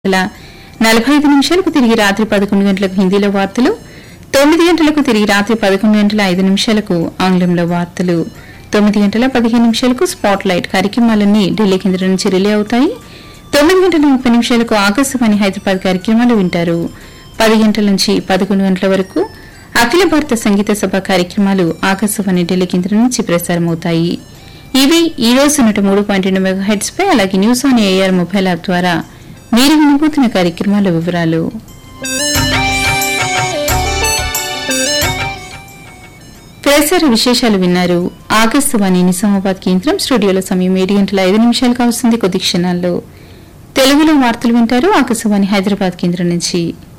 గంటల నలభై ఐదు నిమిషాలకు తిరిగి రాత్రి పదకొండు గంటలకు హిందీలో వార్తలు తొమ్మిది గంటలకు తిరిగి రాత్రి పదకొండు గంటల ఐదు నిమిషాలకు ఆంగ్లంలో వార్తలు తొమ్మిది గంటల పదిహేను నిమిషాలకు స్పాట్ లైట్ కార్యక్రమాలన్నీ ఢిల్లీ కేంద్రం నుంచి రిలే అవుతాయి తొమ్మిది గంటల ముప్పై నిమిషాలకు ఆకాశవాణి హైదరాబాద్ కార్యక్రమాలు వింటారు పది గంటల నుంచి పదకొండు గంటల వరకు అఖిల భారత సంగీత సభ కార్యక్రమాలు ఆకాశవాణి ఢిల్లీ కేంద్రం నుంచి ప్రసారమవుతాయి ఇవి ఈ రోజు నూట మూడు పాయింట్ రెండు మెగా హెడ్స్ పై అలాగే news on AIR mobile app ద్వారా మీరు వినబోతున్న కార్యక్రమాల వివరాలు ప్రసార విశేషాలు విన్నారు ఆకాశవాణి నిజామాబాద్ కేంద్రం స్టూడియోలో సమయం ఏడు గంటల ఐదు నిమిషాలుగా వస్తుంది కొద్ది క్షణాల్లో తెలుగులో వార్తలు వింటారు ఆకాశవాణి హైదరాబాద్ కేంద్రం నుంచి